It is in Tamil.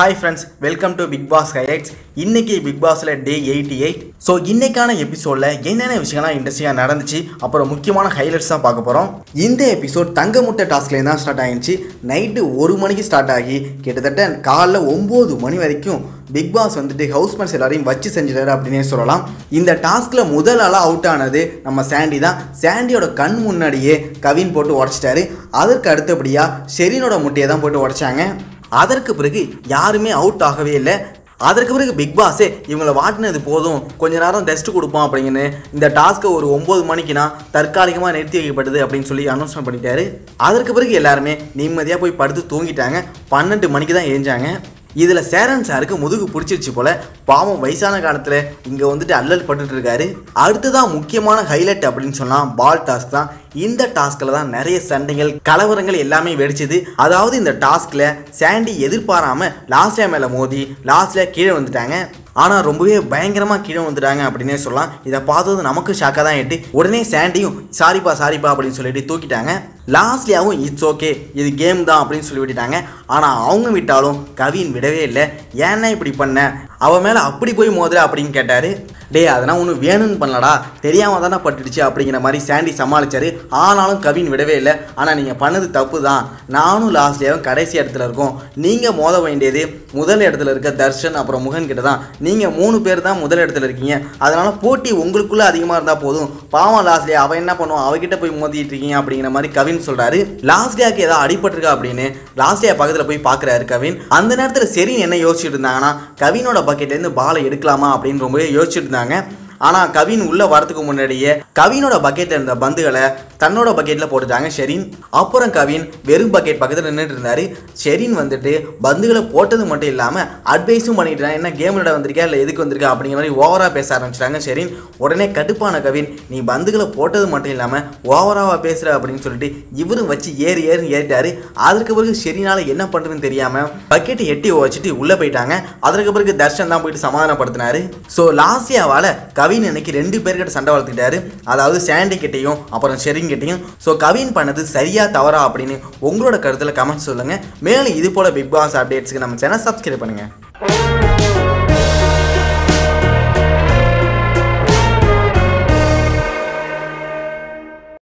hi friends welcome to Bigg Boss highlights இன்னைக்கு பிக் பாஸில் டே எயிட்டி எயிட் ஸோ இன்னைக்கான எபிசோடில் என்னென்ன விஷயங்கள்லாம் இன்ட்ரெஸ்டிங்காக நடந்துச்சு அப்புறம் முக்கியமான ஹைலைட்ஸ் தான் பார்க்க போகிறோம் இந்த எபிசோட் தங்க முட்டை டாஸ்க்லேருந்து தான் ஸ்டார்ட் ஆயிடுச்சு நைட்டு ஒரு மணிக்கு ஸ்டார்ட் ஆகி கிட்டத்தட்ட காலைல ஒம்பது மணி வரைக்கும் பிக் பாஸ் வந்துட்டு ஹவுஸ்மேட்ஸ் எல்லாரையும் வச்சு செஞ்சிட்டாரு அப்படின்னே சொல்லலாம் இந்த டாஸ்கில் முதல் ஆளாக அவுட் ஆனது நம்ம சாண்டி தான் சாண்டியோட கண் முன்னாடியே கவின் போட்டு உடச்சிட்டாரு அதற்கு அடுத்தபடியாக ஷெரீனோட முட்டையை தான் போட்டு உடச்சாங்க அதற்கு பிறகு யாருமே அவுட் ஆகவே இல்லை அதற்கு பிறகு பிக் பாஸே இவங்களை வாட்டினது போதும் கொஞ்ச நேரம் ரெஸ்ட் கொடுப்போம் அப்படிங்கன்னு இந்த டாஸ்க்கை ஒரு ஒம்பது மணிக்குனா தற்காலிகமாக நிறுத்தி வைக்கப்பட்டது அப்படின்னு சொல்லி அனௌன்ஸ்மெண்ட் பண்ணிட்டாரு அதற்கு பிறகு எல்லாருமே நிம்மதியாக போய் படுத்து தூங்கிட்டாங்க பன்னெண்டு மணிக்கு தான் எழுந்தாங்க இதில் சேரன் சாருக்கு முதுகு பிடிச்சிருச்சு போல பாவம் வயசான காலத்தில் இங்கே வந்துட்டு அல்லல் பட்டுட்டு இருக்காரு அடுத்ததான் முக்கியமான ஹைலைட் அப்படின்னு சொன்னால் பால் டாஸ்க் தான் இந்த டாஸ்கில் தான் நிறைய சண்டைகள் கலவரங்கள் எல்லாமே வெடிச்சது அதாவது இந்த டாஸ்கில் சாண்டி எதிர்பாராம லாஸ்ட்ல மேலே மோதி லாஸ்ட்ல கீழே வந்துட்டாங்க ஆனால் ரொம்பவே பயங்கரமாக கீழே வந்துட்டாங்க அப்படின்னே சொல்லலாம் இதை பார்த்தது நமக்கு ஷாக்காக தான் ஏட்டு உடனே சாண்டியும் சாரிப்பா சாரிப்பா அப்படின்னு சொல்லிட்டு தூக்கிட்டாங்க லாஸ்ட்லியாவும் இட்ஸ் ஓகே இது கேம் தான் அப்படின்னு சொல்லி விட்டுட்டாங்க ஆனால் அவங்க விட்டாலும் கவின் விடவே இல்லை ஏன்னா இப்படி பண்ண அவன் மேலே அப்படி போய் மோதுற அப்படின்னு கேட்டார் டேய் அதெல்லாம் ஒன்றும் வேணும்னு பண்ணலடா தெரியாமல் தானே பட்டுடுச்சு அப்படிங்கிற மாதிரி சாண்டி சமாளிச்சாரு ஆனாலும் கவின் விடவே இல்லை ஆனால் நீங்கள் பண்ணது தப்பு தான் நானும் லாஸ்ட்லேயும் கடைசி இடத்துல இருக்கோம் நீங்கள் மோத வேண்டியது முதல் இடத்துல இருக்க தர்ஷன் அப்புறம் முகன் கிட்ட தான் நீங்கள் மூணு பேர் தான் முதல் இடத்துல இருக்கீங்க அதனால் போட்டி உங்களுக்குள்ளே அதிகமாக இருந்தால் போதும் பாவம் லாஸ்ட்லே அவன் என்ன பண்ணுவான் அவகிட்ட போய் மோதிட்டு இருக்கீங்க அப்படிங்கிற மாதிரி கவின் சொல்கிறாரு லாஸ்ட்லியாக்கு ஏதாவது அடிபட்டிருக்கா அப்படின்னு லாஸ்ட்லியா பக்கத்தில் போய் பார்க்குறாரு கவின் அந்த நேரத்தில் சரி என்ன யோசிச்சுட்டு இருந்தாங்கன்னா கவினோட பக்கெட்லேருந்து பாலை எடுக்கலாமா அப்படின்னு ரொம்பவே யோசிச்சுட்டு இருந்தாங்க ஆனால் கவின் உள்ளே வரதுக்கு முன்னாடியே கவினோட பக்கெட்டில் இருந்த பந்துகளை தன்னோட பக்கெட்டில் போட்டுட்டாங்க ஷெரின் அப்புறம் கவின் வெறும் பக்கெட் பக்கத்தில் நின்றுட்டு இருந்தாரு ஷெரின் வந்துட்டு பந்துகளை போட்டது மட்டும் இல்லாமல் அட்வைஸும் பண்ணிட்டு இருந்தாங்க என்ன கேம் விளையாட வந்திருக்கா இல்லை எதுக்கு வந்திருக்கா அப்படிங்கிற மாதிரி ஓவராக பேச ஆரம்பிச்சிட்டாங்க ஷெரின் உடனே கடுப்பான கவின் நீ பந்துகளை போட்டது மட்டும் இல்லாமல் ஓவராவாக பேசுகிற அப்படின்னு சொல்லிட்டு இவரும் வச்சு ஏறி ஏறி ஏறிட்டாரு அதற்கு பிறகு ஷெரினால் என்ன பண்ணுறதுன்னு தெரியாமல் பக்கெட்டை எட்டி வச்சுட்டு உள்ளே போயிட்டாங்க அதற்கு பிறகு தர்ஷன் தான் போயிட்டு சமாதானப்படுத்தினாரு ஸோ லாஸ்டியாவால் கவின் இன்னைக்கு ரெண்டு பேர்கிட்ட சண்டை வளர்த்துக்கிட்டாரு அதாவது சாண்டி கிட்டையும் அப்புறம் ஷெரின் கிட்டையும் ஸோ கவின் பண்ணது சரியா தவறா அப்படின்னு உங்களோட கருத்தில் கமெண்ட் சொல்லுங்கள் மேலும் இது போல பிக் பாஸ் அப்டேட்ஸ்க்கு நம்ம சேனல் சப்ஸ்கிரைப் பண்ணுங்கள்